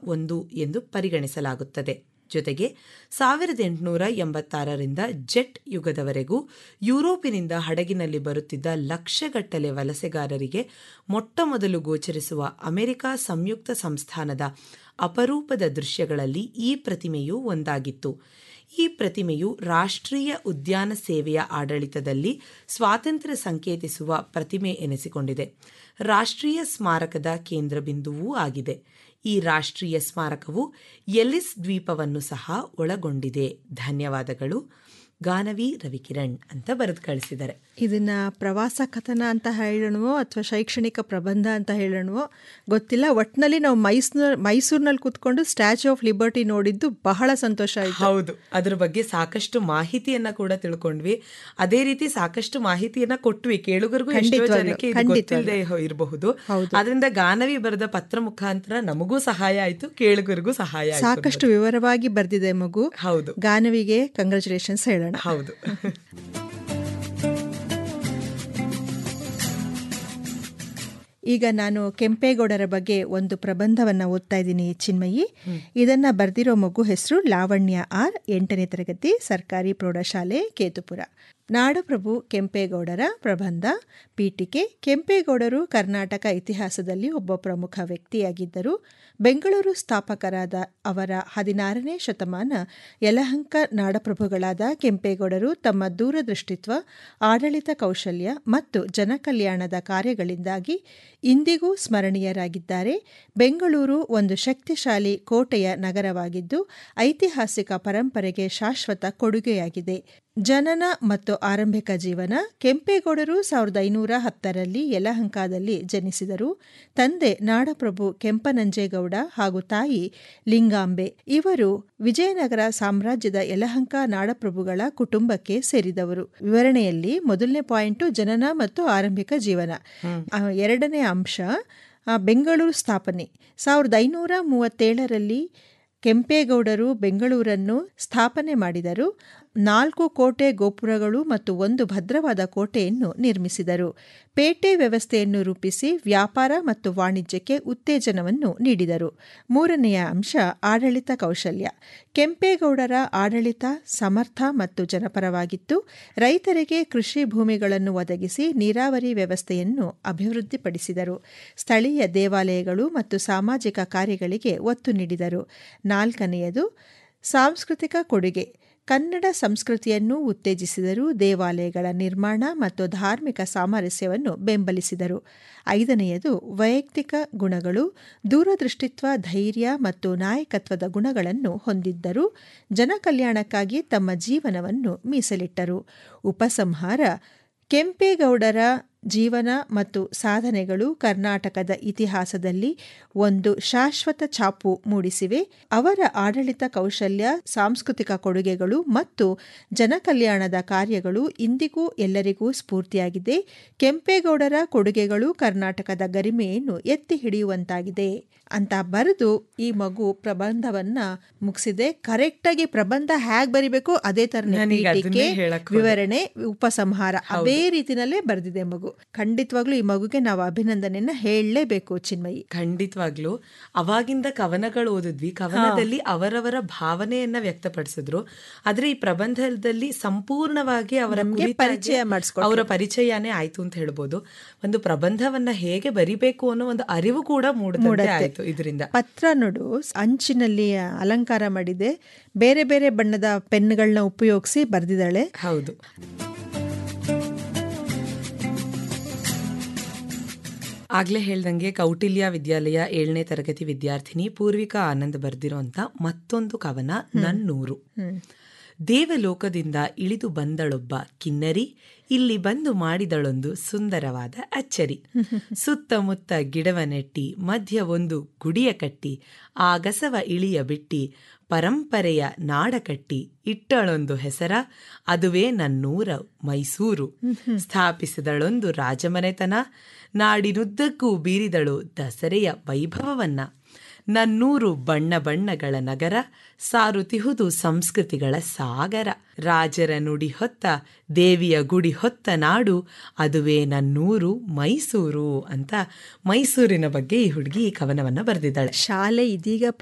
ಒಂದು ಎಂದು ಪರಿಗಣಿಸಲಾಗುತ್ತದೆ ಜೊತೆಗೆ ಸಾವಿರದ ಎಂಟುನೂರ ಎಂಬತ್ತಾರರಿಂದ ಜೆಟ್ ಯುಗದವರೆಗೂ ಯುರೋಪಿನಿಂದ ಹಡಗಿನಲ್ಲಿ ಬರುತ್ತಿದ್ದ ಲಕ್ಷಗಟ್ಟಲೆ ವಲಸೆಗಾರರಿಗೆ ಮೊಟ್ಟಮೊದಲು ಗೋಚರಿಸುವ ಅಮೆರಿಕ ಸಂಯುಕ್ತ ಸಂಸ್ಥಾನದ ಅಪರೂಪದ ದೃಶ್ಯಗಳಲ್ಲಿ ಈ ಪ್ರತಿಮೆಯೂ ಒಂದಾಗಿತ್ತು ಈ ಪ್ರತಿಮೆಯು ರಾಷ್ಟ್ರೀಯ ಉದ್ಯಾನ ಸೇವೆಯ ಆಡಳಿತದಲ್ಲಿ ಸ್ವಾತಂತ್ರ್ಯ ಸಂಕೇತಿಸುವ ಪ್ರತಿಮೆ ಎನಿಸಿಕೊಂಡಿದೆ ರಾಷ್ಟ್ರೀಯ ಸ್ಮಾರಕದ ಕೇಂದ್ರ ಬಿಂದುವೂ ಆಗಿದೆ ಈ ರಾಷ್ಟ್ರೀಯ ಸ್ಮಾರಕವು ಎಲಿಸ್ ದ್ವೀಪವನ್ನು ಸಹ ಒಳಗೊಂಡಿದೆ ಧನ್ಯವಾದಗಳು ಗಾನವಿ ರವಿಕಿರಣ್ ಅಂತ ಬರೆದು ಕಳಿಸಿದ್ದಾರೆ ಇದನ್ನ ಪ್ರವಾಸ ಕಥನ ಅಂತ ಹೇಳೋಣವೋ ಅಥವಾ ಶೈಕ್ಷಣಿಕ ಪ್ರಬಂಧ ಅಂತ ಹೇಳೋಣವೋ ಗೊತ್ತಿಲ್ಲ ಒಟ್ಟಿನಲ್ಲಿ ನಾವು ಮೈಸೂರ್ ಮೈಸೂರಿನಲ್ಲಿ ಕೂತ್ಕೊಂಡು ಸ್ಟ್ಯಾಚ್ಯೂ ಆಫ್ ಲಿಬರ್ಟಿ ನೋಡಿದ್ದು ಬಹಳ ಸಂತೋಷ ಆಯಿತು ಹೌದು ಅದ್ರ ಬಗ್ಗೆ ಸಾಕಷ್ಟು ಮಾಹಿತಿಯನ್ನ ಕೂಡ ತಿಳ್ಕೊಂಡ್ವಿ ಅದೇ ರೀತಿ ಸಾಕಷ್ಟು ಮಾಹಿತಿಯನ್ನ ಕೊಟ್ವಿ ಕೇಳುಗರಿಗೂ ಎಷ್ಟೋ ಖಂಡಿತವಾಗ್ಲೂ, ಜನಕ್ಕೆ ಇದು ಖಂಡಿತವಾಗ್ಲೂ. ಗೊತ್ತಿಲ್ಲದೆ ಇರಬಹುದು ಅದರಿಂದ ಗಾನವಿ ಬರೆದ ಪತ್ರ ಮುಖಾಂತರ ನಮಗೂ ಸಹಾಯ ಆಯ್ತು ಕೇಳುಗರಿಗೂ ಸಹಾಯ ಆಯ್ತು ಸಾಕಷ್ಟು ವಿವರವಾಗಿ ಬರೆದಿದೆ ಮಗು ಹೌದು ಗಾನವಿಗೆ ಕಂಗ್ರ್ಯಾಚುಲೇಷನ್ಸ್ ಹೇಳೋಣ ಹೌದು ಈಗ ನಾನು ಕೆಂಪೇಗೌಡರ ಬಗ್ಗೆ ಒಂದು ಪ್ರಬಂಧವನ್ನ ಓದ್ತಾ ಇದ್ದೀನಿ ಚಿನ್ಮಯಿ ಇದನ್ನ ಬರ್ದಿರೋ ಮಗು ಹೆಸರು ಲಾವಣ್ಯ ಆರ್ ಎಂಟನೇ ತರಗತಿ ಸರ್ಕಾರಿ ಪ್ರೌಢಶಾಲೆ ಕೇತುಪುರ ನಾಡಪ್ರಭು ಕೆಂಪೇಗೌಡರ ಪ್ರಬಂಧ ಪೀಠಿಕೆ ಕೆಂಪೇಗೌಡರು ಕರ್ನಾಟಕ ಇತಿಹಾಸದಲ್ಲಿ ಒಬ್ಬ ಪ್ರಮುಖ ವ್ಯಕ್ತಿಯಾಗಿದ್ದರು ಬೆಂಗಳೂರು ಸ್ಥಾಪಕರಾದ ಅವರ ಹದಿನಾರನೇ ಶತಮಾನ ಯಲಹಂಕ ನಾಡಪ್ರಭುಗಳಾದ ಕೆಂಪೇಗೌಡರು ತಮ್ಮ ದೂರದೃಷ್ಟಿತ್ವ ಆಡಳಿತ ಕೌಶಲ್ಯ ಮತ್ತು ಜನಕಲ್ಯಾಣದ ಕಾರ್ಯಗಳಿಂದಾಗಿ ಇಂದಿಗೂ ಸ್ಮರಣೀಯರಾಗಿದ್ದಾರೆ ಬೆಂಗಳೂರು ಒಂದು ಶಕ್ತಿಶಾಲಿ ಕೋಟೆಯ ನಗರವಾಗಿದ್ದು ಐತಿಹಾಸಿಕ ಪರಂಪರೆಗೆ ಶಾಶ್ವತ ಕೊಡುಗೆಯಾಗಿದೆ ಜನನ ಮತ್ತು ಆರಂಭಿಕ ಜೀವನ ಕೆಂಪೇಗೌಡರು ಸಾವಿರದ ಐನೂರ ಹತ್ತರಲ್ಲಿ ಯಲಹಂಕದಲ್ಲಿ ಜನಿಸಿದರು ತಂದೆ ನಾಡಪ್ರಭು ಕೆಂಪನಂಜೇಗೌಡ ಹಾಗೂ ತಾಯಿ ಲಿಂಗಾಂಬೆ ಇವರು ವಿಜಯನಗರ ಸಾಮ್ರಾಜ್ಯದ ಯಲಹಂಕ ನಾಡಪ್ರಭುಗಳ ಕುಟುಂಬಕ್ಕೆ ಸೇರಿದವರು ವಿವರಣೆಯಲ್ಲಿ ಮೊದಲನೇ ಪಾಯಿಂಟು ಜನನ ಮತ್ತು ಆರಂಭಿಕ ಜೀವನ ಆ, ಎರಡನೇ ಅಂಶ ಆ, ಬೆಂಗಳೂರು ಸ್ಥಾಪನೆ ಸಾವಿರದ ಐನೂರ ಮೂವತ್ತೇಳರಲ್ಲಿ ಕೆಂಪೇಗೌಡರು ಬೆಂಗಳೂರನ್ನು ಸ್ಥಾಪನೆ ಮಾಡಿದರು ನಾಲ್ಕು ಕೋಟೆ ಗೋಪುರಗಳು ಮತ್ತು ಒಂದು ಭದ್ರವಾದ ಕೋಟೆಯನ್ನು ನಿರ್ಮಿಸಿದರು ಪೇಟೆ ವ್ಯವಸ್ಥೆಯನ್ನು ರೂಪಿಸಿ ವ್ಯಾಪಾರ ಮತ್ತು ವಾಣಿಜ್ಯಕ್ಕೆ ಉತ್ತೇಜನವನ್ನು ನೀಡಿದರು ಮೂರನೆಯ ಅಂಶ ಆಡಳಿತ ಕೌಶಲ್ಯ ಕೆಂಪೇಗೌಡರ ಆಡಳಿತ ಸಮರ್ಥ ಮತ್ತು ಜನಪರವಾಗಿತ್ತು ರೈತರಿಗೆ ಕೃಷಿ ಭೂಮಿಗಳನ್ನು ಒದಗಿಸಿ ನೀರಾವರಿ ವ್ಯವಸ್ಥೆಯನ್ನು ಅಭಿವೃದ್ಧಿಪಡಿಸಿದರು ಸ್ಥಳೀಯ ದೇವಾಲಯಗಳು ಮತ್ತು ಸಾಮಾಜಿಕ ಕಾರ್ಯಗಳಿಗೆ ಒತ್ತು ನೀಡಿದರು ನಾಲ್ಕನೆಯದು ಸಾಂಸ್ಕೃತಿಕ ಕೊಡುಗೆ ಕನ್ನಡ ಸಂಸ್ಕೃತಿಯನ್ನು ಉತ್ತೇಜಿಸಿದರು ದೇವಾಲಯಗಳ ನಿರ್ಮಾಣ ಮತ್ತು ಧಾರ್ಮಿಕ ಸಾಮರಸ್ಯವನ್ನು ಬೆಂಬಲಿಸಿದರು ಐದನೆಯದು ವೈಯಕ್ತಿಕ ಗುಣಗಳು ದೂರದೃಷ್ಟಿತ್ವ ಧೈರ್ಯ ಮತ್ತು ನಾಯಕತ್ವದ ಗುಣಗಳನ್ನು ಹೊಂದಿದ್ದರು ಜನಕಲ್ಯಾಣಕ್ಕಾಗಿ ತಮ್ಮ ಜೀವನವನ್ನು ಮೀಸಲಿಟ್ಟರು ಉಪಸಂಹಾರ ಕೆಂಪೇಗೌಡರ ಜೀವನ ಮತ್ತು ಸಾಧನೆಗಳು ಕರ್ನಾಟಕದ ಇತಿಹಾಸದಲ್ಲಿ ಒಂದು ಶಾಶ್ವತ ಛಾಪು ಮೂಡಿಸಿವೆ ಅವರ ಆಡಳಿತ ಕೌಶಲ್ಯ ಸಾಂಸ್ಕೃತಿಕ ಕೊಡುಗೆಗಳು ಮತ್ತು ಜನಕಲ್ಯಾಣದ ಕಾರ್ಯಗಳು ಇಂದಿಗೂ ಎಲ್ಲರಿಗೂ ಸ್ಫೂರ್ತಿಯಾಗಿದೆ ಕೆಂಪೇಗೌಡರ ಕೊಡುಗೆಗಳು ಕರ್ನಾಟಕದ ಗರಿಮೆಯನ್ನು ಎತ್ತಿ ಹಿಡಿಯುವಂತಾಗಿದೆ ಅಂತ ಬರೆದು ಈ ಮಗು ಪ್ರಬಂಧವನ್ನ ಮುಗಿಸಿದೆ ಕರೆಕ್ಟಾಗಿ ಪ್ರಬಂಧ ಹೇಗ್ ಬರಿಬೇಕು ಅದೇ ನನಗೆ ತರ ಅದನ್ನೇ ಹೇಳಕ್ ಹೋದೆ. ವಿವರಣೆ ಉಪಸಂಹಾರ ಅದೇ ರೀತಿನಲ್ಲೇ ಬರೆದಿದೆ ಮಗು ಖಂಡಿತವಾಗ್ಲೂ ಈ ಮಗುಗೆ ನಾವು ಅಭಿನಂದನೆಯನ್ನ ಹೇಳಲೇಬೇಕು ಚಿನ್ಮಯಿ ಖಂಡಿತವಾಗ್ಲು ಅವಾಗಿಂದ ಕವನಗಳು ಓದಿದ್ವಿ ಕವನದಲ್ಲಿ ಅವರವರ ಭಾವನೆಯನ್ನ ವ್ಯಕ್ತಪಡಿಸಿದ್ರು ಆದ್ರೆ ಈ ಪ್ರಬಂಧದಲ್ಲಿ ಸಂಪೂರ್ಣವಾಗಿ ಅವರ ನಮ್ಗೆ ಕುರಿತಾಗಿ ಪರಿಚಯ ಮಾಡಿಸ್ಕೊಟ್ರು. ಅವರ ಪರಿಚಯನೇ ಆಯ್ತು ಅಂತ ಹೇಳ್ಬೋದು ಒಂದು ಪ್ರಬಂಧವನ್ನ ಹೇಗೆ ಬರಿಬೇಕು ಅನ್ನೋ ಒಂದು ಅರಿವು ಕೂಡ ಮೂಡದಂತೆ ಆಯ್ತು ಇದರಿಂದ ಪತ್ರ ನೋಡು ಅಂಚಿನಲ್ಲಿ ಅಲಂಕಾರ ಮಾಡಿದೆ ಬೇರೆ ಬೇರೆ ಬಣ್ಣದ ಪೆನ್ಗಳನ್ನ ಉಪಯೋಗಿಸಿ ಬರೆದಿದ್ದಾಳೆ ಹೌದು ಆಗ್ಲೇ ಹೇಳ್ದಂಗೆ ಕೌಟಿಲ್ಯ ವಿದ್ಯಾಲಯ ಏಳನೇ ತರಗತಿ ವಿದ್ಯಾರ್ಥಿನಿ ಪೂರ್ವಿಕಾ ಆನಂದ್ ಬರ್ದಿರೋಂತ ಮತ್ತೊಂದು ಕವನ ನನ್ನೂರು ದೇವಲೋಕದಿಂದ ಇಳಿದು ಬಂದಳೊಬ್ಬ ಕಿನ್ನರಿ ಇಲ್ಲಿ ಬಂದು ಮಾಡಿದಳೊಂದು ಸುಂದರವಾದ ಅಚ್ಚರಿ ಸುತ್ತಮುತ್ತ ಗಿಡವ ನೆಟ್ಟಿ ಮಧ್ಯ ಒಂದು ಗುಡಿಯ ಕಟ್ಟಿ ಆ ಗಸವ ಇಳಿಯ ಬಿಟ್ಟಿ ಪರಂಪರೆಯ ನಾಡ ಕಟ್ಟಿ ಇಟ್ಟಳೊಂದು ಹೆಸರ ಅದುವೇ ನನ್ನೂರ ಮೈಸೂರು ಸ್ಥಾಪಿಸಿದಳೊಂದು ರಾಜಮನೆತನ ನಾಡಿನುದ್ದಕ್ಕೂ ಬೀರಿದಳು ದಸರೆಯ ವೈಭವವನ್ನ ನನ್ನೂರು ಬಣ್ಣ ಬಣ್ಣಗಳ ನಗರ ಸಾರುತಿಹುದು ಸಂಸ್ಕೃತಿಗಳ ಸಾಗರ ರಾಜರ ನುಡಿ ಹೊತ್ತ ದೇವಿಯ ಗುಡಿ ಹೊತ್ತ ನಾಡು ಅದುವೇ ನನ್ನೂರು ಮೈಸೂರು ಅಂತ ಮೈಸೂರಿನ ಬಗ್ಗೆ ಈ ಹುಡುಗಿ ಈ ಕವನವನ್ನ ಬರೆದಿದ್ದಾಳೆ ಶಾಲೆ ಇದೀಗ